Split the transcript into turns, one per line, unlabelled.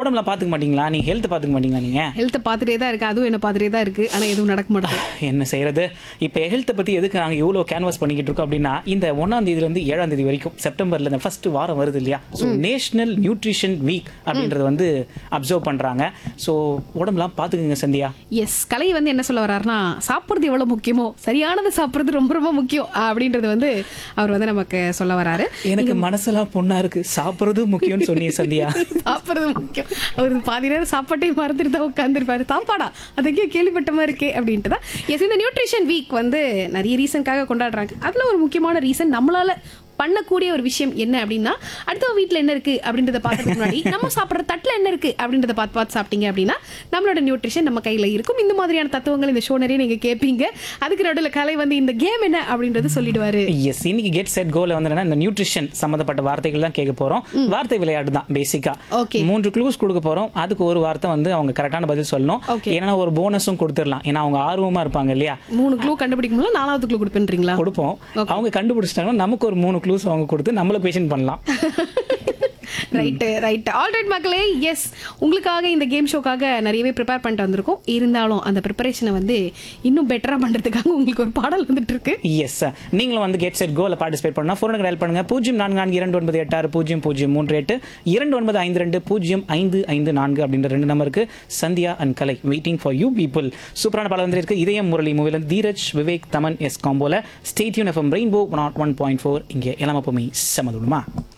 உடம்புல பாத்துக்க மாட்டீங்களா நீங்க ஹெல்த் பாத்துக்க மாட்டீங்களா நீங்க
ஹெல்த்தை பார்த்துட்டே தான் இருக்கு அதுவும் என்ன பார்த்துட்டே தான் இருக்கு ஆனா எதுவும் நடக்க மாட்டேங்குது
என்ன செய்யறது இப்போ ஹெல்த்தை பத்தி எதுக்கு நாங்க இவ்வளோ கேன்வாஸ் பண்ணிக்கிட்டு இருக்கோம் அப்படின்னா இந்த ஒன்னாம் தேதியில இருந்து ஏழாம் தேதி வரைக்கும் செப்டம்பர்ல இந்த ஃபர்ஸ்ட் வாரம் வருது இல்லையா ஸோ நேஷனல் நியூட்ரிஷன் வீக் அப்படின்றது வந்து அப்சர்வ் பண்றாங்க ஸோ உடம்புலாம் பாத்துக்குங்க சந்தியா
எஸ் கலை வந்து என்ன சொல்ல வர்றாருன்னா சாப்பிட்றது எவ்வளவு முக்கியமோ சரியானது சாப்பிட்றது ரொம்ப ரொம்ப முக்கியம் அப்படின்றது வந்து அவர் வந்து நமக்கு சொல்ல வராரு
எனக்கு மனசெல்லாம் பொண்ணா இருக்கு சாப்பிட்றதும் முக்கியம்னு சொன்னீங்க சந்தியா
சாப்பிட்றது முக்கியம் அவர் பாதி நேரம் சாப்பாட்டே மறந்துட்டு தான் உட்காந்துருப்பாரு சாப்பாடா அது எங்கேயோ கேள்விப்பட்ட மாதிரி இருக்கே அப்படின்ட்டு தான் எஸ் இந்த நியூட்ரிஷன் வீக் வந்து நிறைய ரீசனுக்காக கொண்டாடுறாங்க அதுல ஒரு முக்கியமான ரீசன் நம்மளால பண்ணக்கூடிய ஒரு விஷயம் என்ன அப்படின்னா அடுத்த வீட்டில் என்ன இருக்கு அப்படின்றத பார்க்கறதுக்கு முன்னாடி நம்ம சாப்பிட்ற தட்டில் என்ன இருக்கு அப்படின்றத பார்த்து பார்த்து சாப்பிட்டீங்க அப்படின்னா நம்மளோட நியூட்ரிஷன் நம்ம கையில் இருக்கும் இந்த மாதிரியான தத்துவங்கள் இந்த ஷோ நிறைய நீங்க கேட்பீங்க அதுக்கு நடுவில் கலை வந்து இந்த கேம் என்ன அப்படின்றது சொல்லிடுவாரு
எஸ் இன்னைக்கு கெட் செட் கோல வந்து என்னன்னா இந்த நியூட்ரிஷன் சம்பந்தப்பட்ட வார்த்தைகள் தான் கேட்க போறோம் வார்த்தை விளையாட்டு தான் பேசிக்கா
Okay.
மூன்று க்ளூஸ் கொடுக்க போறோம் அதுக்கு ஒரு வார்த்தை வந்து அவங்க கரெக்டான பதில் சொல்லணும்
Okay.
ஏன்னா ஒரு போனஸும் கொடுத்துடலாம் ஏன்னா அவங்க ஆர்வமா இருப்பாங்க இல்லையா
மூணு க்ளூ கண்டுபிடிக்கும்போது நாலாவது க்ளூ கொடுப்பேன்றீங்களா
கொடுப்போம் அவங்க கண்டுபிடிச்சிட்டாங்கன்னா நமக்கு ஒரு மூணு க்ளூஸ் அவங்க கொடுத்து நம்மள பேஷன் பண்ணலாம்
ரைட்டு ரைட் ஆல்ரைட் மக்களே எஸ் உங்களுக்காக இந்த கேம் ஷோக்காக நிறையவே ப்ரிப்பேர் பண்ணிட்டு வந்திருக்கோம் இருந்தாலும் அந்த ப்ரிப்பரேஷனை வந்து இன்னும் பெட்டராக பண்ணுறதுக்காக உங்களுக்கு ஒரு பாடல் வந்துட்டு இருக்கு
எஸ் நீங்களும் வந்து கெட் செட் கோல பார்ட்டிசிபேட் பண்ணா ஃபோனுக்கு டயல் பண்ணுங்க பூஜ்ஜியம் நான்கு நான்கு இரண்டு ஒன்பது எட்டு ஆறு பூஜ்ஜியம் பூஜ்ஜியம் மூன்று எட்டு இரண்டு ஒன்பது ஐந்து ரெண்டு பூஜ்ஜியம் ஐந்து ஐந்து நான்கு அப்படின்ற ரெண்டு நம்பருக்கு Sandhya and Kalai waiting for you people சூப்பரான பாடல் வந்து இருக்கு இதயம் முரளி மூவில தீரஜ் விவேக் தமன் எஸ் காம்போல ஸ்டேட்யூன் எஃப்எம் ரெயின்போ நாட் ஒன் பாயிண்ட் ஃபோர் இங்கே எல்லாமே எப்பவுமே சமதுடுமா